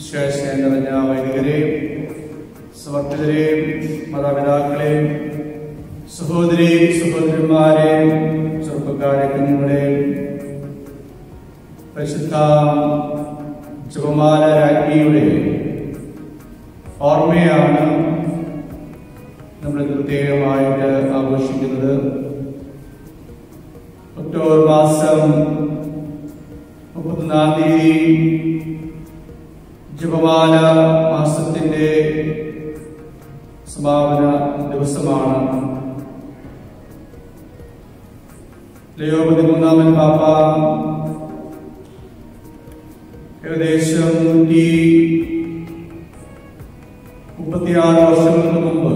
ശേഷം നിറഞ്ഞ വൈദികരെയും സമർത്ഥകരെയും മാതാപിതാക്കളെയും സഹോദരിയും സഹോദരന്മാരെയും ചെറുപ്പക്കാരെ കുഞ്ഞുങ്ങളെയും പരിശുദ്ധ ജപമാല രാജ്ഞിയുടെ ഓർമ്മയാണ് നമ്മൾ പ്രത്യേകമായിട്ട് ആഘോഷിക്കുന്നത് ഒക്ടോബർ മാസം മുപ്പത്തൊന്നാം തീയതി ജപമാല മാസത്തിന്റെ സമാപന ദിവസമാണ് ലയോ പതിമൂന്നാമൻ പാപ്പ ഏകദേശം നൂറ്റി മുപ്പത്തിയാറ് വർഷങ്ങൾക്ക് മുമ്പ്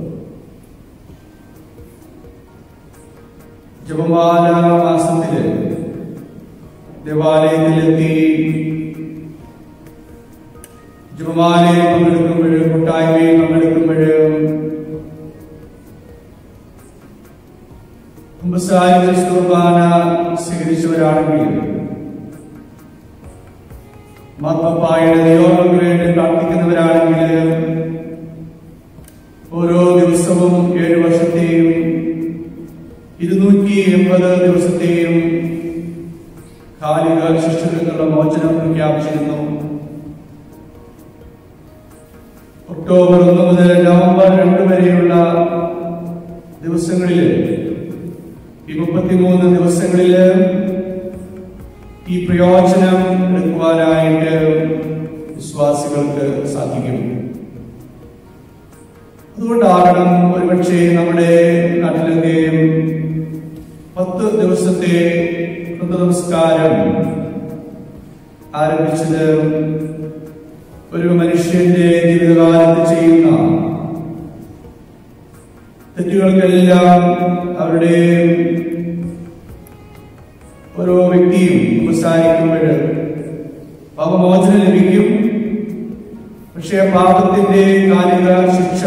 ജപമാല മാസത്തില് ദേവാലയത്തിലെത്തി ജപമാലയിൽ പങ്കെടുക്കുമ്പോഴും കൂട്ടായ്മയിൽ പങ്കെടുക്കുമ്പോഴും കുമ്പസാരിച്ച കുർബാന സ്വീകരിച്ചവരാണെങ്കിൽ മാർപ്പായുടെ നിയോഗങ്ങൾക്ക് വേണ്ടി പ്രാർത്ഥിക്കുന്നവരാണെങ്കിൽ ഓരോ ദിവസവും ഏഴ് വർഷത്തെയും ഇരുന്നൂറ്റി എൺപത് ദിവസത്തെയും കാലിക ശിക്ഷകൾക്കുള്ള മോചനം പ്രഖ്യാപിച്ചിരുന്നു ഒക്ടോബർ ഒന്ന് മുതൽ നവംബർ രണ്ട് വരെയുള്ള ദിവസങ്ങളിൽ ഈ മുപ്പത്തിമൂന്ന് ദിവസങ്ങളിൽ ഈ പ്രയോജനം എടുക്കുവാനായിട്ട് വിശ്വാസികൾക്ക് സാധിക്കും അതുകൊണ്ടാകണം ഒരുപക്ഷെ നമ്മുടെ നാട്ടിലൊക്കെ പത്ത് ദിവസത്തെ നമസ്കാരം ആരംഭിച്ചത് ഒരു മനുഷ്യന്റെ ജീവിതകാലത്ത് ചെയ്യുന്ന തെറ്റുകൾക്കെല്ലാം അവരുടെ ഓരോ വ്യക്തിയും ഉപസാരിക്കുമ്പോൾ പാപമോചനം ലഭിക്കും പക്ഷേ പാപത്തിന്റെ കാലിക ശിക്ഷ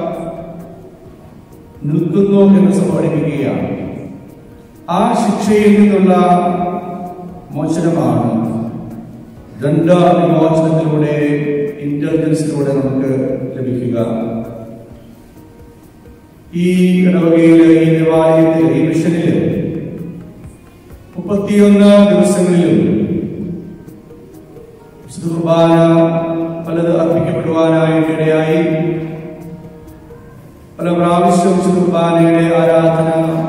നിൽക്കുന്നു എന്ന് സമ്മതിപ്പിക്കുകയാണ് ആ ശിക്ഷയിൽ നിന്നുള്ള മോചനമാണ് ദണ്ഡ വിമോചനത്തിലൂടെ ഇന്റലിജൻസിലൂടെ നമുക്ക് ലഭിക്കുക ഈ ഇടവകയില് ഈ ദേവാലയത്തിൽ ഈ മിഷനില് മുപ്പത്തിയൊന്ന് ദിവസങ്ങളിലും വിശുദ്ധ കുർബാന പലത് അർപ്പിക്കപ്പെടുവാനായിട്ടിടയായി പല പ്രാവശ്യം വിശുദ്ധ കുർബാനയുടെ ആരാധന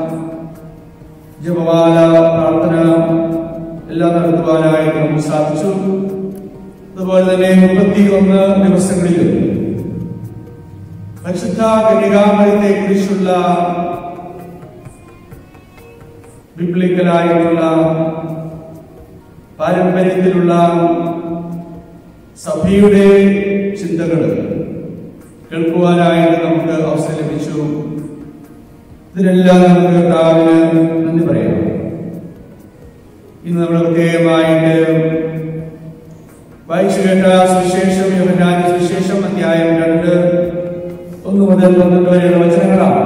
ജപമാല പ്രാർത്ഥന എല്ലാം നടത്തുവാനായിട്ട് നമുക്ക് സാധിച്ചു അതുപോലെ തന്നെ മുപ്പത്തി ഒന്ന് ദിവസങ്ങളിലും പരിശുദ്ധ കന്യകാമരത്തെ കുറിച്ചുള്ള ബിബ്ലിക്കലായിട്ടുള്ള പാരമ്പര്യത്തിലുള്ള സഭയുടെ ചിന്തകൾ കേൾക്കുവാനായിട്ട് നമുക്ക് അവസരം ലഭിച്ചു ഇതിനെല്ലാം നമുക്ക് കർത്താവിന് നന്ദി പറയാം ഇന്ന് നമ്മൾ പ്രത്യേകമായിട്ട് വായിച്ചു കേട്ട സുവിശേഷം യോഹന്നാന്റെ സുവിശേഷം അധ്യായം രണ്ട് ഒന്ന് മുതൽ പന്ത്രണ്ട് വരെയുള്ള വചനങ്ങളാണ്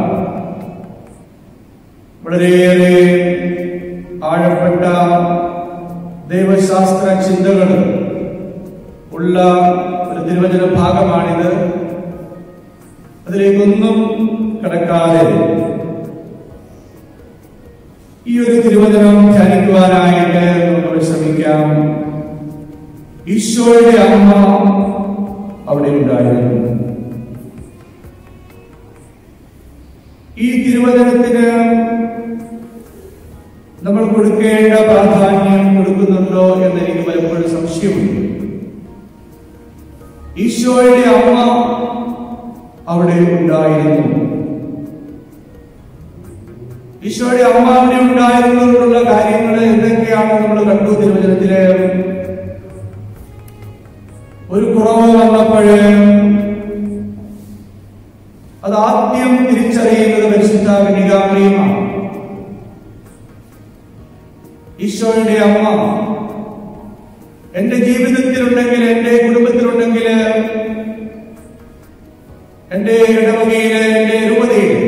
വളരെയേറെ ആഴപ്പെട്ട ദൈവശാസ്ത്ര ചിന്തകൾ ഉള്ള ഒരു തിരുവചന ഭാഗമാണിത് അതിലേക്കൊന്നും കടക്കാതെ ഈ ഒരു തിരുവചനം ധ്യാനിക്കുവാനായിട്ട് നമുക്ക് ശ്രമിക്കാം ഈശോയുടെ അമ്മ അവിടെ ഉണ്ടായിരുന്നു ഈ തിരുവചനത്തിന് നമ്മൾ കൊടുക്കേണ്ട പ്രാധാന്യം കൊടുക്കുന്നുണ്ടോ എന്ന് എനിക്ക് പലപ്പോഴും സംശയമുണ്ട് ഈശോയുടെ അമ്മ അവിടെ ഉണ്ടായിരുന്നു ഈശോയുടെ അമ്മ അവിടെ ഉണ്ടായിരുന്നതിനുള്ള കാര്യങ്ങൾ എന്തൊക്കെയാണ് നമ്മൾ കണ്ടു തിരുവചനത്തില് ഒരു കുറവ് വന്നപ്പോഴ് അത് ആദ്യം തിരിച്ചറിയുന്നത് പരിശുദ്ധ കനികാമറിയുമാണ് ഈശോയുടെ അമ്മ എന്റെ ജീവിതത്തിലുണ്ടെങ്കിൽ എന്റെ കുടുംബത്തിലുണ്ടെങ്കിൽ എന്റെ ഇടവകയില് എന്റെ രൂപതയില്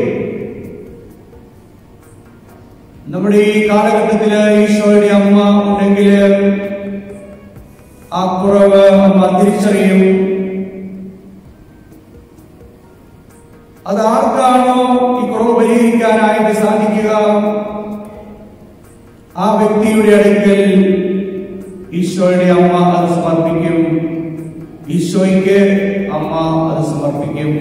നമ്മുടെ ഈ കാലഘട്ടത്തില് ഈശോയുടെ അമ്മ ഉണ്ടെങ്കിൽ ആ കുറവ് അമ്മ തിരിച്ചറിയും അത് ആർക്കാണോ ഈ കുറവ് പരിഹരിക്കാനായിട്ട് സാധിക്കുക ആ വ്യക്തിയുടെ അടുക്കൽ ഈശോയുടെ അമ്മ അത് സമർപ്പിക്കും ഈശോയ്ക്ക് അമ്മ അത് സമർപ്പിക്കും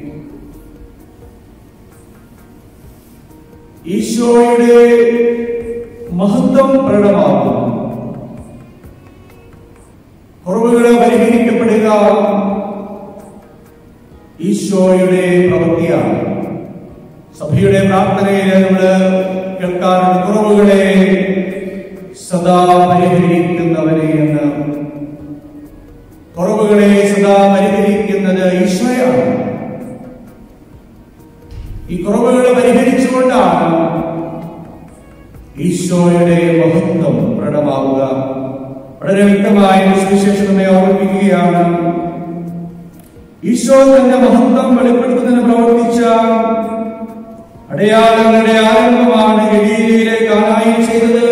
ഈശോയുടെ മഹത്വം പ്രകടമാകും കുറവുകൾ പരിഹരിക്കപ്പെടുക ഈശോയുടെ പ്രവൃത്തിയാണ് സഭയുടെ പ്രാർത്ഥനയിൽ നമ്മൾ കേൾക്കാറുണ്ട് കുറവുകളെ സദാ പരിഹരിക്കുന്നവനെ എന്ന് കുറവുകളെ സദാ പരിഹരിക്കുന്നത് ഈശോയാണ് ഈ കുറവുകൾ പരിഹരിച്ചുകൊണ്ടാണ് ഈശോയുടെ മഹത്വം പ്രകടമാവുക വളരെ വ്യക്തമായ സുവിശേഷം നമ്മെ ഓർമ്മിപ്പിക്കുകയാണ് ഈശോ തന്റെ മഹത്വം വെളിപ്പെടുത്തുന്നതിന് പ്രവർത്തിച്ച അടയാളങ്ങളുടെ ആരംഭമാണ് ഗലീലയിലെ കാനായി ചെയ്തത്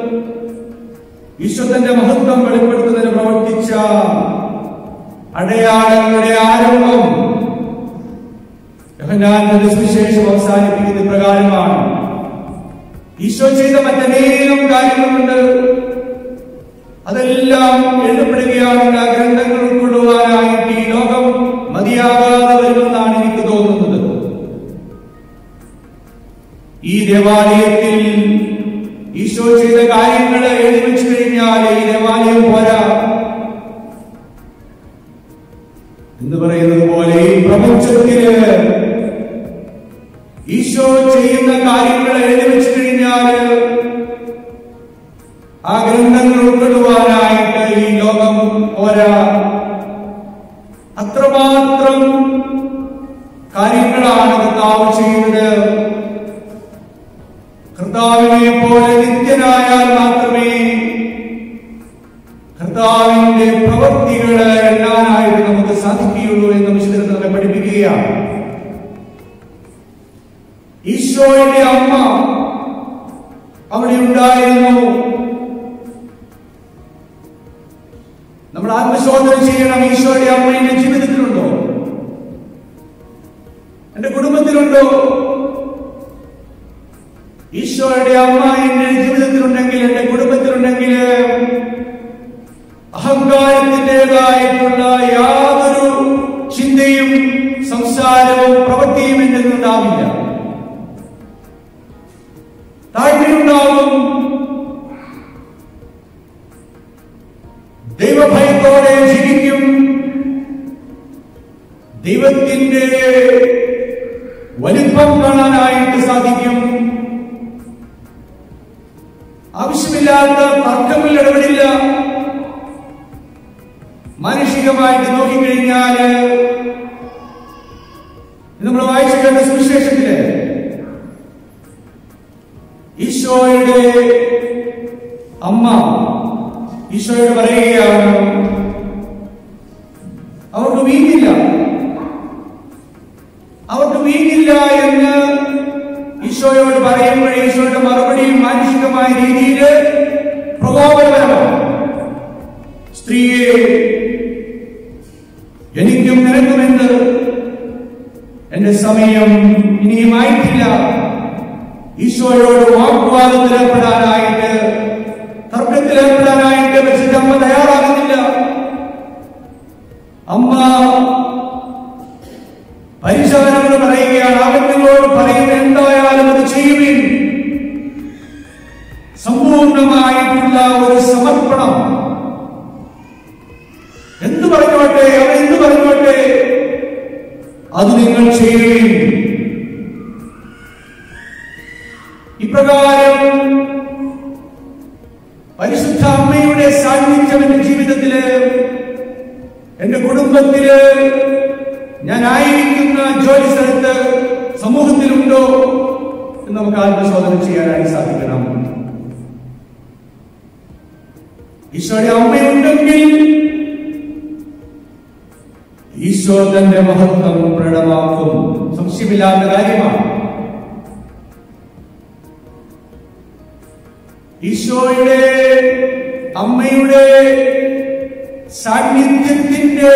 ഈശോ തന്റെ മഹത്വം വെളിപ്പെടുത്തുന്നതിന് പ്രവർത്തിച്ച അടയാളങ്ങളുടെ ആരംഭം യോഹന്നാന്റെ സുവിശേഷം അവസാനിപ്പിക്കുന്ന പ്രകാരമാണ് ഈശോ ചെയ്ത മറ്റനേകം കാര്യങ്ങളുണ്ട് അതെല്ലാം എഴുതപ്പെടുകയാണെങ്കിൽ ആ ഗ്രന്ഥങ്ങൾ ഉൾക്കൊള്ളുവാനായിട്ട് ഈ ലോകം മതിയാകാതെ വരുമെന്നാണ് എനിക്ക് തോന്നുന്നത് ഈ ദേവാലയത്തിൽ ഈശോ ചെയ്ത കാര്യങ്ങൾ എഴുതി വെച്ചു കഴിഞ്ഞാൽ ഈ ദേവാലയം പോരാ എന്ന് പറയുന്നത് പോലെ ഈ പ്രപഞ്ചത്തില് ഈശോ ചെയ്യുന്ന കാര്യങ്ങൾ എഴുതി വെച്ചു കഴിഞ്ഞാൽ ആ ഗ്രന്ഥങ്ങൾ ഉൾക്കൊള്ളുവാനായിട്ട് ഈ ലോകം പോരാ അത്രമാത്രം കാര്യങ്ങളാണ് കർത്താവ് ചെയ്യുന്നത് കർത്താവിനെ പോലെ നിത്യനായാൽ മാത്രമേ കർത്താവിന്റെ പ്രവൃത്തികൾ എണ്ണാനായിട്ട് നമുക്ക് സാധിക്കുകയുള്ളൂ എന്ന് വിശുദ്ധ നമ്മെ പഠിപ്പിക്കുകയാണ് ഈശോയുടെ അമ്മ അവിടെ ഉണ്ടായിരുന്നു നമ്മൾ ആത്മശോധന ചെയ്യണം ഈശോയുടെ അമ്മ എന്റെ ജീവിതത്തിലുണ്ടോ എന്റെ കുടുംബത്തിലുണ്ടോ ഈശോയുടെ അമ്മ എന്റെ ജീവിതത്തിലുണ്ടെങ്കിൽ എന്റെ കുടുംബത്തിലുണ്ടെങ്കിൽ അഹങ്കാരത്തിൻ്റെതായിട്ടുള്ള യാതൊരു ചിന്തയും സംസാരവും പ്രവൃത്തിയും എന്റെ ഉണ്ടാവില്ല താഴ്മയുണ്ടാകും ദൈവഭയത്തോടെ ജീവിക്കും ദൈവത്തിന്റെ വലിപ്പം കാണാനായിട്ട് സാധിക്കും ആവശ്യമില്ലാത്ത തർക്കങ്ങളിൽ ഇടപെടില്ല മാനുഷികമായിട്ട് നോക്കിക്കഴിഞ്ഞാൽ നമ്മൾ വായിച്ചു കേട്ട സുവിശേഷത്തില് ഈശോയുടെ അമ്മ ഈശോയോട് പറയുകയാണ് അവർക്ക് വീങ്ങില്ല അവർക്ക് വീങ്ങില്ല എന്ന് ഈശോയോട് പറയുമ്പോഴേ ഈശോയുടെ മറുപടിയും മാനുഷികമായ രീതിയിൽ പ്രകോപനപരമാണ് സ്ത്രീയെ എനിക്കും നിനക്കുമെന്ന് എന്റെ സമയം ഇനിയുമായിട്ടില്ല ഈശോയോട് വാഗ്വാദത്തിലേർപ്പെടാനായിട്ട് തർക്കത്തിലേർപ്പെടാനായിട്ട് വെച്ചിട്ട് അമ്മ തയ്യാറാകുന്നില്ല അമ്മ പരിശോധനകൾ പറയുകയാണ് അവൻ നിങ്ങളോട് പറയുന്ന എന്തായാലും അത് ചെയ്യുവിൻ സമ്പൂർണമായിട്ടുള്ള ഒരു സമർപ്പണം എന്ത് പറഞ്ഞോട്ടെ അവൻ എന്ത് പറഞ്ഞോട്ടെ അത് നിങ്ങൾ ചെയ്യുകയും ഇപ്രകാരം പരിശുദ്ധ അമ്മയുടെ സാന്നിധ്യം എന്റെ ജീവിതത്തില് എന്റെ കുടുംബത്തില് ഞാൻ ആയിരിക്കുന്ന ജോലി സ്ഥലത്ത് സമൂഹത്തിലുണ്ടോ എന്ന് നമുക്ക് ആത്മശോധന ചെയ്യാനായി സാധിക്കണം ഈശോയുടെ അമ്മയുണ്ടെങ്കിൽ ഈശോ തന്റെ മഹത്വം പ്രകടമാക്കും സംശയമില്ലാത്ത കാര്യമാണ് ഈശോയുടെ അമ്മയുടെ സാന്നിധ്യത്തിന്റെ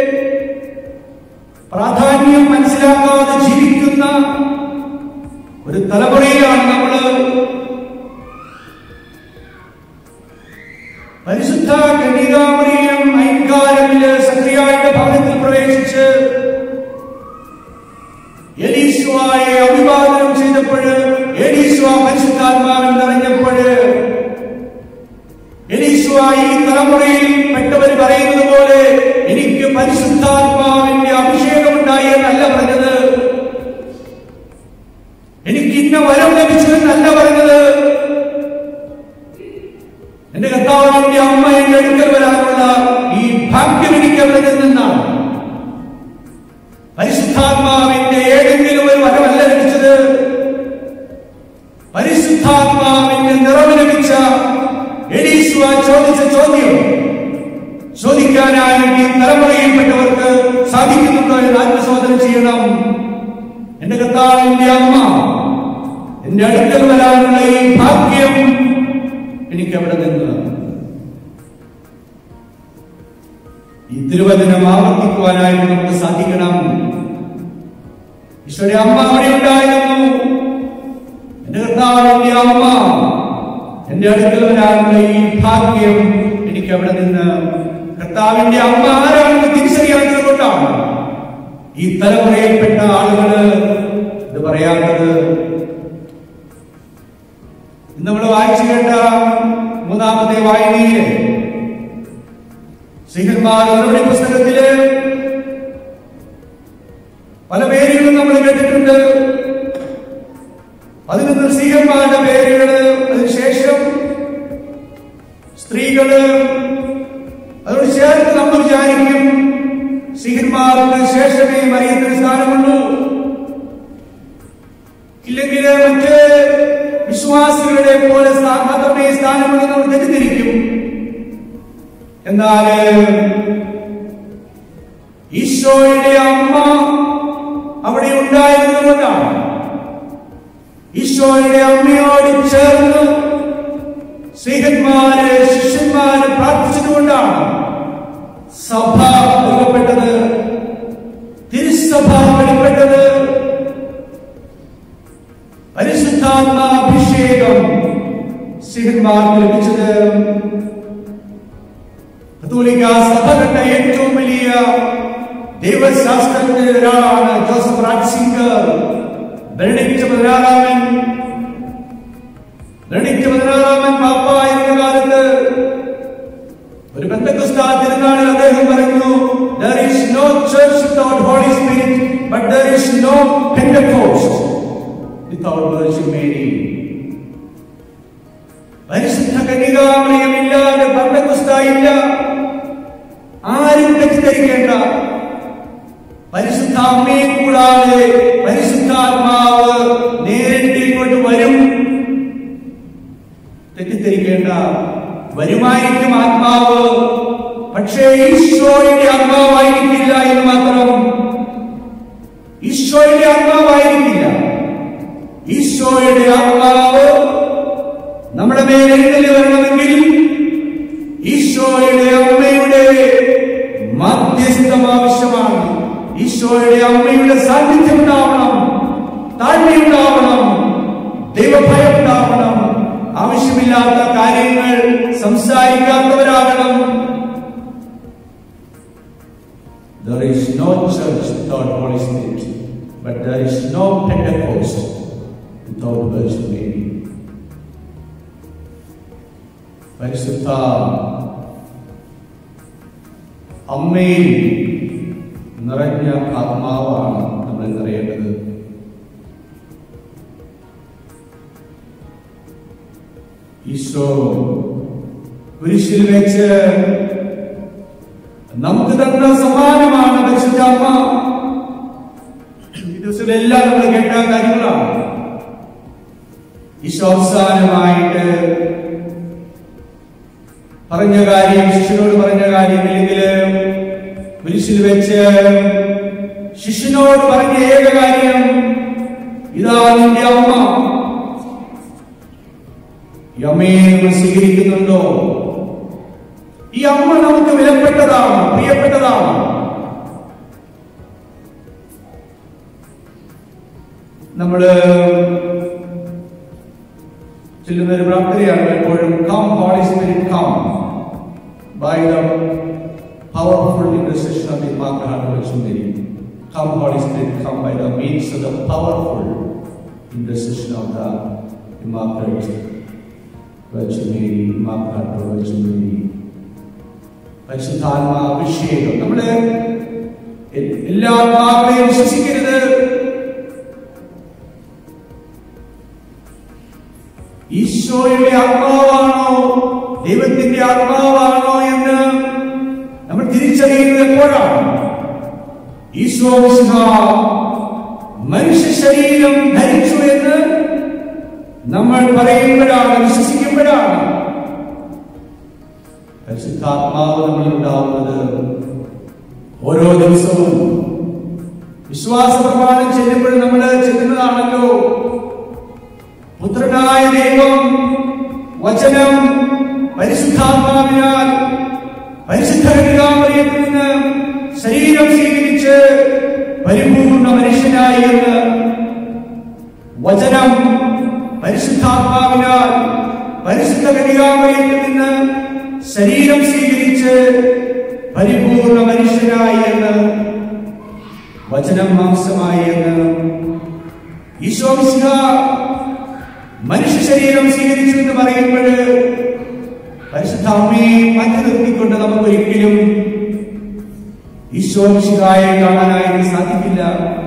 പ്രാധാന്യം മനസ്സിലാക്കാതെ ജീവിക്കുന്ന ഒരു തലമുറയിലാണ് നമ്മള് പരിശുദ്ധ കന്യകാമറിയം ഐൻകാലമില് സക്രിയായുടെ ഭവനത്തിൽ പ്രവേശിച്ച് എലീശ്വായെ അഭിവാദനം ചെയ്തപ്പോൾ എലീശ്വ പരിശുദ്ധാത്മാവിൽ നിറഞ്ഞപ്പോൾ എലീശ്വ ഈ തലമുറയിൽ പെട്ടവർ പറയുന്നത് പോലെ എനിക്ക് പരിശുദ്ധാത്മാവിന്റെ അഭിഷേകമുണ്ടായി എന്നല്ല പറഞ്ഞത് എനിക്ക് ഇന്ന വരം ലഭിച്ചു എന്നല്ല പറഞ്ഞത് എന്റെ കർത്താവിന്റെ അമ്മ എന്റെ അടുക്കൽ വരാനുള്ള ഈ ഭാഗ്യം എനിക്ക് അവിടെ നിന്നാണ് പരിശുദ്ധാത്മാവിന്റെ ഏതെങ്കിലും ഒരു വരമല്ല ലഭിച്ചത് പരിശുദ്ധാത്മാവിന്റെ നിറവ് ലഭിച്ച എലീശ്വ ചോദിച്ച ചോദ്യം ചോദിക്കാനായി ഈ തലമുറയിൽപ്പെട്ടവർക്ക് സാധിക്കുന്നുണ്ടോ എന്ന് ആത്മശോധന ചെയ്യണം എന്റെ കർത്താവിന്റെ അമ്മ എന്റെ അടുക്കൽ വരാനുള്ള ഈ ഭാഗ്യം എനിക്ക് അവിടെ നിന്ന് ഈ തിരുവചനം ആവർത്തിക്കുവാനായിട്ട് നമുക്ക് സാധിക്കണം ഈശോയുടെ അമ്മ അവിടെ ഉണ്ടായിരുന്നു എന്റെ കർത്താവിന്റെ അമ്മ എന്റെ അടുക്കൽ വരാനുള്ള ഈ ഭാഗ്യം എനിക്ക് അവിടെ നിന്ന് കർത്താവിന്റെ അമ്മ ആരാണെന്ന് തിരിച്ചറിയാത്തത് കൊണ്ടാണ് ഈ തലമുറയിൽപ്പെട്ട ആളുകള് ഇത് പറയാത്തത് ഇന്ന് നമ്മൾ വായിച്ചു കേട്ട മൂന്നാമത്തെ വായനയില് ശ്രീഹന്മാർ നടപടി പുസ്തകത്തില് പല പേരുകളും നമ്മൾ കേട്ടിട്ടുണ്ട് പതിനൊന്ന് സ്ത്രീഹന്മാരുടെ പേരുകള് അതിനുശേഷം സ്ത്രീകള് അതോട് ചേർത്ത് നമ്മൾ വിചാരിക്കും സ്ത്രീഹന്മാർക്ക് ശേഷമേ മറിയത്തിന് സ്ഥാനമുള്ളൂ ഇല്ലെങ്കിൽ മറ്റ് വിശ്വാസികളുടെ പോലെ സ്ഥാ- മാത്രമേ സ്ഥാനമുള്ളൂ നമ്മൾ തെറ്റിദ്ധരിക്കും എന്നാൽ ഈശോയുടെ അമ്മ അവിടെ ഉണ്ടായിരുന്നതുകൊണ്ടാണ് ഈശോയുടെ അമ്മയോട് ചേർന്ന് സ്ത്രീഹന്മാര് ശിഷ്യന്മാര് പ്രാർത്ഥിച്ചതുകൊണ്ടാണ് സഭ രൂപപ്പെട്ടത് തിരുസഭ വെളിപ്പെട്ടത് പരിശുദ്ധാത്മാഭിഷേകം സ്ത്രീഹന്മാർക്ക് ലഭിച്ചത് കത്തോലിക്ക സഭ കണ്ട ഏറ്റവും വലിയ ദൈവശാസ്ത്രജ്ഞരിൽ ഒരാളാണ് ജോസഫ് റാറ്റ്സിംഗർ ബെനഡിക്റ്റ് പതിനാറാമൻ ബെനഡിക്റ്റ് പതിനാറാമൻ പാപ്പായിരുന്ന കാലത്ത് ഒരു ബന്ധക്രിസ്താ തിരുനാളിൽ അദ്ദേഹം പറഞ്ഞു there is no church without holy spirit but there is no pentecost without virgin mary പരിശുദ്ധ കന്യകാമറിയമില്ലാതെ ബന്ധക്രിസ്തായില്ല ആരും തെറ്റിദ്ധരിക്കേണ്ട പരിശുദ്ധ അമ്മയെ കൂടാതെ പരിശുദ്ധാത്മാവ് നേരിട്ട് ഇങ്ങോട്ട് വരും തെറ്റിദ്ധരിക്കേണ്ട വരുമായിരിക്കും ആത്മാവ് പക്ഷേ ഈശോയുടെ ആത്മാവായിരിക്കില്ല എന്ന് മാത്രം ഈശോയുടെ ആത്മാവായിരിക്കില്ല ഈശോയുടെ ആത്മാവ് നമ്മുടെ മേൽ എഴുന്നള്ളി വരണമെങ്കിൽ ഈശോയുടെ അമ്മയുടെ മധ്യസ്ഥം ആവശ്യമാണ് ഈശോയുടെ അമ്മയുടെ സാന്നിധ്യം ഉണ്ടാവണം താഴ്മയുണ്ടാവണം ദൈവഭയം ഉണ്ടാവണം ആവശ്യമില്ലാത്ത കാര്യങ്ങൾ സംസാരിക്കാത്തവരാകണം There is no church without Holy Spirit, but there is no Pentecost without Virgin Mary. പരിശുദ്ധ അമ്മയിൽ നിറഞ്ഞ ആത്മാവാണ് നമ്മൾ നിറയേണ്ടത് ഈശോ കുരിശിൽ വെച്ച് നമുക്ക് തന്ന സമ്മാനമാണ് പരിശുദ്ധ അമ്മ ഈ ദിവസത്തിലെല്ലാം നമ്മൾ കേട്ട കാര്യങ്ങളാണ് ഈശോ അവസാനമായിട്ട് പറഞ്ഞ കാര്യം ശിഷ്യനോട് പറഞ്ഞ കാര്യം ഇല്ലെങ്കിൽ കുരിശിൽ വെച്ച് ശിഷ്യനോട് പറഞ്ഞ ഏക കാര്യം ഇതാ നിന്റെ അമ്മ ഈ അമ്മയെ നിങ്ങൾ സ്വീകരിക്കുന്നുണ്ടോ ഈ അമ്മ നമുക്ക് വിലപ്പെട്ടതാണ് പ്രിയപ്പെട്ടതാണ് നമ്മള് ചെല്ലുന്ന ഒരു പ്രാർത്ഥനയാണ് എപ്പോഴും come holy spirit come by the powerful intercession of the മാർഗാട്ട് വെച്ചുകൊണ്ടിരി come holy spirit come by the means of the powerful intercession of the immaculate വെച്ചുമേരി മാർഗാട്ട് വെച്ചുമേരി പരിശുദ്ധാത്മ അഭിഷേകം നമ്മള് എ- എല്ലാ ആത്മാക്കളെയും വിശ്വസിക്കരുത് ഈശോയുടെ ആത്മാവാണോ ദൈവത്തിന്റെ ആത്മാവാണോ എന്ന് നമ്മൾ തിരിച്ചറിയുന്നത് എപ്പോഴാണ് ഈശോ മിശിഹ മനുഷ്യ ശരീരം ധരിച്ചു എന്ന് നമ്മൾ പറയുമ്പോഴാണ് വിശ്വസിക്കുമ്പോഴാണ് പരിശുദ്ധാത്മാവ് നമ്മളിൽ ഉണ്ടാവുന്നത് ഓരോ ദിവസവും വിശ്വാസ പ്രമാണം ചെല്ലുമ്പോൾ നമ്മൾ ചെല്ലുന്നതാണല്ലോ പുത്രനായ ദൈവം വചനം പരിശുദ്ധാത്മാവിനാൽ പരിശുദ്ധ കന്യകാമറിയത്തിൽ നിന്ന് ശരീരം സ്വീകരിച്ച് പരിപൂർണ മനുഷ്യനായി എന്ന് വചനം പരിശുദ്ധാത്മാവിനാൽ പരിശുദ്ധ കന്യകാമറിയത്തിൽ നിന്ന് ശരീരം സ്വീകരിച്ച് പരിപൂർണ മനുഷ്യനായി എന്ന് വചനം മാംസമായി എന്ന് ഈശോ മിശിഹ മനുഷ്യ ശരീരം സ്വീകരിച്ചു എന്ന് പറയുമ്പോൾ പരിശുദ്ധ അമ്മയെ മാറ്റി നിർത്തിക്കൊണ്ട് നമുക്ക് ഒരിക്കലും ഈശോ മിശിഹായെ കാണാനായിട്ട് സാധിക്കില്ല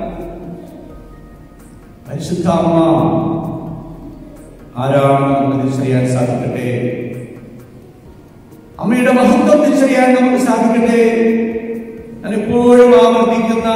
പരിശുദ്ധ അമ്മ ആരാണെന്ന് നമുക്ക് തിരിച്ചറിയാൻ സാധിക്കട്ടെ അമ്മയുടെ മഹത്വം തിരിച്ചറിയാൻ നമുക്ക് സാധിക്കട്ടെ ഞാൻ എപ്പോഴും ആവർത്തിക്കുന്ന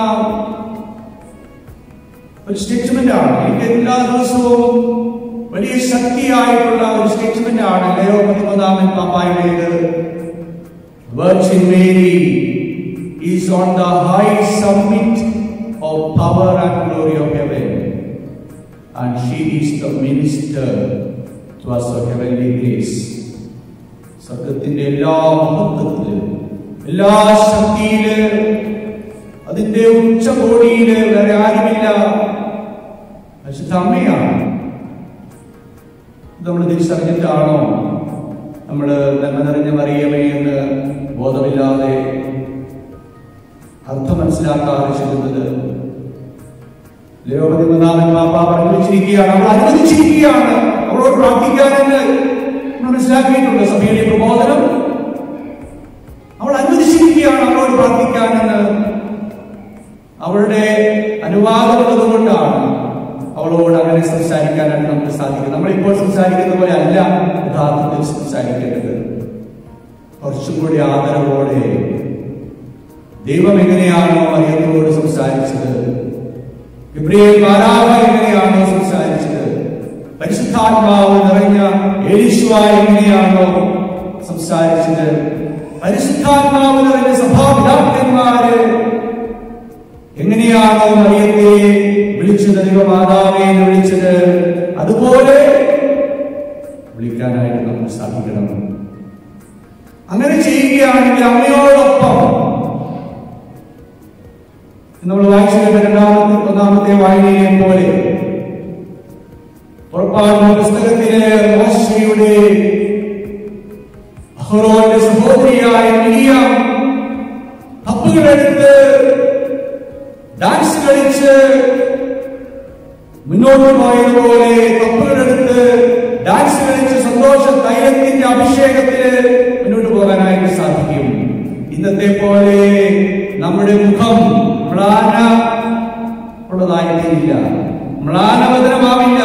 ഒരു സ്റ്റേറ്റ്മെന്റ് ആണ് എനിക്ക് എല്ലാ ദിവസവും വലിയ ശക്തിയായിട്ടുള്ള ഒരു സ്റ്റേറ്റ്മെന്റ് ആണ് Leo പതിമൂന്നാമൻ പാപ്പായുടേത് Virgin Mary is on the high summit of power and glory of heaven, and she is the minister to us of heavenly grace. സ്വർഗത്തിന്റെ എല്ലാ മഹത്വത്തിലും എല്ലാ ശക്തിയില് അതിന്റെ ഉച്ചകോടിയില് വേറെ ആരുമില്ല പരിശുദ്ധ അമ്മയാണ് ഇത് നമ്മൾ തിരിച്ചറിഞ്ഞിട്ടാണോ നമ്മൾ നന്മ നിറഞ്ഞ മറിയമേ എന്ന് ബോധമില്ലാതെ അർത്ഥം മനസ്സിലാക്കാതെ ചെല്ലുന്നത് ലയോപതി മതാമൻ പാപ്പ പറഞ്ഞു വെച്ചിരിക്കുകയാണ് അവൾ അനുവദിച്ചിരിക്കുകയാണ് അവളോട് പ്രാർത്ഥിക്കാനെന്ന് നമ്മൾ മനസ്സിലാക്കിയിട്ടുണ്ട് സഭയുടെ പ്രബോധനം അവൾ അനുവദിച്ചിരിക്കുകയാണ് അവളോട് പ്രാർത്ഥിക്കാനെന്ന് അവളുടെ അനുവാദമുള്ളത് കൊണ്ടാണ് അവളോട് അങ്ങനെ സംസാരിക്കാനായിട്ട് നമുക്ക് സാധിക്കും നമ്മളിപ്പോൾ സംസാരിക്കുന്ന പോലെ അല്ല യഥാർത്ഥത്തിൽ സംസാരിക്കേണ്ടത് കുറച്ചും കൂടി ആദരവോടെ ദൈവം എങ്ങനെയാണോ മറിയത്തോട് സംസാരിച്ചത് ഗബ്രിയേൽ മാലാഖ എങ്ങനെയാണോ സംസാരിച്ചത് പരിശുദ്ധാത്മാവ് നിറഞ്ഞ ഏലീശ്വ എങ്ങനെയാണോ സംസാരിച്ചത് പരിശുദ്ധാത്മാവ് നിറഞ്ഞ സഭാപിതാക്കന്മാര് എങ്ങനെയാണോ മറിയത്തെ വിളിച്ചത് ദൈവമാതാവെ എന്ന് വിളിച്ചത് അതുപോലെ വിളിക്കാനായിട്ട് നമുക്ക് സാധിക്കണം അങ്ങനെ ചെയ്യുകയാണെങ്കിൽ അമ്മയോടൊപ്പം നമ്മൾ വായിച്ചു കേട്ട രണ്ടാമത്തെ ഒന്നാമത്തെ വായനയെ പോലെ പുറപ്പാടുന്ന പുസ്തകത്തിലെ മോശയുടെ അഹ്റോന്റെ സഹോദരിയായ മിരിയാം കപ്പുകളെടുത്ത് ഡാൻസ് കളിച്ച് മുന്നോട്ട് പോയതുപോലെ കപ്പുകളെടുത്ത് ഡാൻസ് കളിച്ച് സന്തോഷ തൈലത്തിന്റെ അഭിഷേകത്തിന് മുന്നോട്ട് പോകാനായിട്ട് സാധിക്കും ഇന്നത്തെ പോലെ നമ്മുടെ മുഖം മ്ലാന ഉള്ളതായിട്ടില്ല മ്ലാനവദനമാവില്ല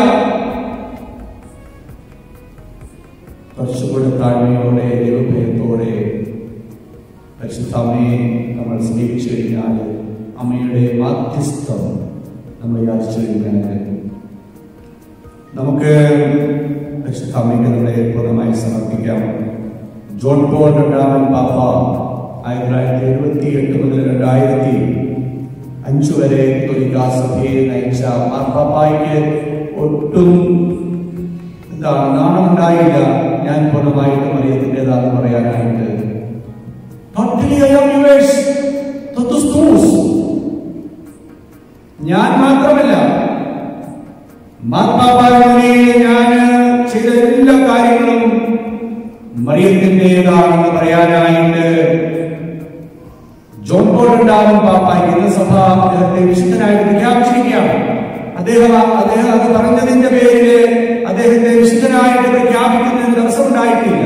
കുറച്ചുകൂടെ താഴ്മയോടെ ദൈവഭയത്തോടെ പരിശുദ്ധാമ്മയെ നമ്മൾ സ്നേഹിച്ചു കഴിഞ്ഞാൽ അമ്മയുടെ മാധ്യസ്ഥം നമ്മൾ യാചിച്ചു കഴിഞ്ഞാൽ നമുക്ക് പരിശുദ്ധാമ്മയ്ക്ക് നമ്മളെ പൂർണ്ണമായി സമർപ്പിക്കാം ജോൺ പോൾ രണ്ടാമൻ പാപ്പ ആയിരത്തി തൊള്ളായിരത്തി എഴുപത്തി എട്ട് മുതൽ രണ്ടായിരത്തി അഞ്ചു വരെ കത്തോലിക്കാ സഭയെ നയിച്ച മാർപ്പാപ്പായ്ക്ക് ഒട്ടും എന്താണ് നാണമുണ്ടായില്ല ഞാൻ പൂർണ്ണമായിട്ടും മറിയത്തിൻ്റെതാണെന്ന് പറയാനായിട്ട് Propiam vives totus tuus. ഞാൻ മാത്രമല്ല മാർപ്പാപ്പായുടെ ഞാൻ ചെയ്ത എല്ലാ കാര്യങ്ങളും മറിയത്തിൻ്റെതാണെന്ന് പറയാനായിട്ട് ജോൺ പോൾ ഉണ്ടാകും പാപ്പായ്ക്ക് ഇന്ന് സഭ അദ്ദേഹത്തെ വിശുദ്ധനായിട്ട് പ്രഖ്യാപിച്ചിരിക്കുകയാണ് അദ്ദേഹം അദ്ദേഹം അത് പറഞ്ഞതിന്റെ പേരില് അദ്ദേഹത്തെ വിശുദ്ധനായിട്ട് പ്രഖ്യാപിക്കുന്നതിന് ദിവസം ഉണ്ടായിട്ടില്ല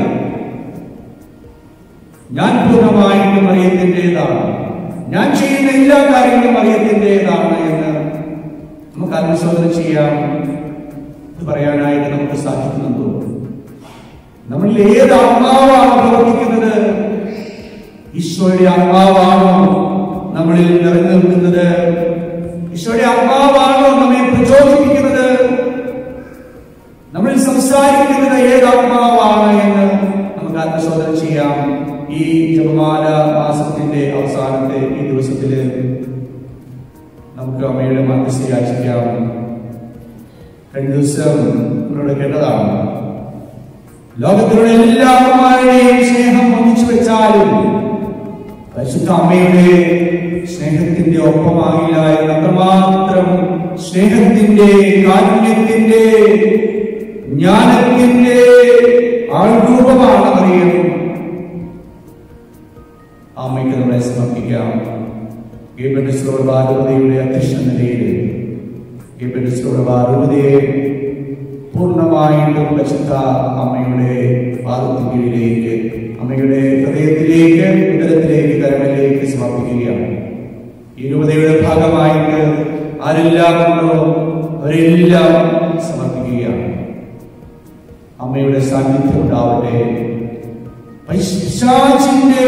ഞാൻ പൂർണ്ണമായിട്ടും മറിയത്തിൻ്റെതാണ് ഞാൻ ചെയ്യുന്ന എല്ലാ കാര്യങ്ങളും മറിയത്തിൻ്റെതാണ് എന്ന് നമുക്ക് അനുശോധന ചെയ്യാം എന്ന് പറയാനായിട്ട് നമുക്ക് സാധിക്കുന്നുണ്ടോ നമ്മളിൽ ഏത് ആത്മാവാണ് പ്രവർത്തിക്കുന്നത് ഈശോയുടെ ആത്മാവാണോ നമ്മളിൽ നിറഞ്ഞു നിൽക്കുന്നത് ഈശോയുടെ ആത്മാവാണോ നമ്മെ പ്രചോദിപ്പിക്കുന്നത് നമ്മൾ സംസാരിക്കുന്നത് ഏത് ആത്മാവാണ് എന്ന് നമുക്ക് ആത്മശോധന ചെയ്യാം ഈ ജപമാല മാസത്തിന്റെ അവസാനത്തെ ഈ ദിവസത്തില് നമുക്ക് അമ്മയുടെ മധ്യസ്ഥ യാചിക്കാം കഴിഞ്ഞ ദിവസം നമ്മളോട് കേട്ടതാണ് ലോകത്തിലുള്ള എല്ലാ അമ്മമാരുടെയും സ്നേഹം ഒന്നിച്ചു വെച്ചാലും പരിശുദ്ധ അമ്മയുടെ സ്നേഹത്തിന്റെ ഒപ്പമാകില്ല എന്ന് അത്രമാത്രം സ്നേഹത്തിന്റെ കാരുണ്യത്തിന്റെ ജ്ഞാനത്തിന്റെ ആൾരൂപമാണ് അറിയും അമ്മയ്ക്ക് നമ്മളെ സമർപ്പിക്കാം ഗീബൻഡിസ്ലോട് ഭാരവതിയുടെ അധ്യക്ഷ നിലയിൽ ഗീബൻഡിസ്ലോട് ഭാരവതിയെ പൂർണ്ണമായിട്ടും പരിശുദ്ധ അമ്മയുടെ പാദത്തിന് കീഴിലേക്ക് അമ്മയുടെ ഹൃദയത്തിലേക്ക് ഉദരത്തിലേക്ക് കരങ്ങളിലേക്ക് സമർപ്പിക്കുകയാണ് ഈ രൂപതയുടെ ഭാഗമായിട്ട് ആരെല്ലാം ഉണ്ടോ അവരെല്ലാം സമർപ്പിക്കുകയാണ് അമ്മയുടെ സാന്നിധ്യം ഉണ്ടാവട്ടെ പൈശാചിന്റെ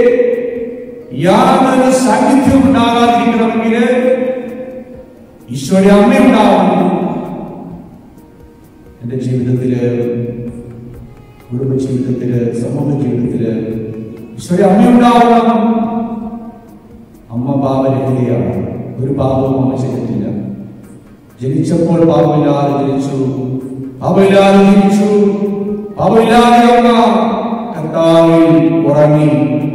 യാതൊരു സാന്നിധ്യം ഉണ്ടാകാതിരിക്കണമെങ്കിൽ ഈശോയുടെ അമ്മ ഉണ്ടാവണം എന്റെ ജീവിതത്തില് കുടുംബ ജീവിതത്തില് സമൂഹ ജീവിതത്തില് ഈശോയുടെ അമ്മ ഉണ്ടാവണം അമ്മ പാപരഹിതയാണ് ഒരു പാപവും അമ്മ ചെയ്തിട്ടില്ല ജനിച്ചപ്പോൾ പാപമില്ലാതെ ജനിച്ചു പാപമില്ലാതെ ജനിച്ചു പാപമില്ലാതെ അമ്മ കർത്താവിൽ ഉറങ്ങി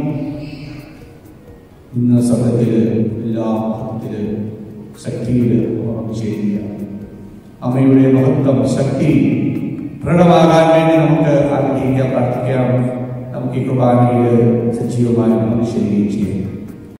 ഇന്ന് സമയത്തില് എല്ലാ അർത്ഥത്തില് ശക്തിയില് ഉറങ്ങി ചേരുകയാണ് അമ്മയുടെ മഹത്വം ശക്തി പ്രകടമാകാൻ വേണ്ടി നമുക്ക് ആഗ്രഹിക്കാം പ്രാർത്ഥിക്കാം നമുക്ക് ഈ കുർബാനയിൽ സജീവമായി നമുക്ക് ശരിയും ചെയ്യാം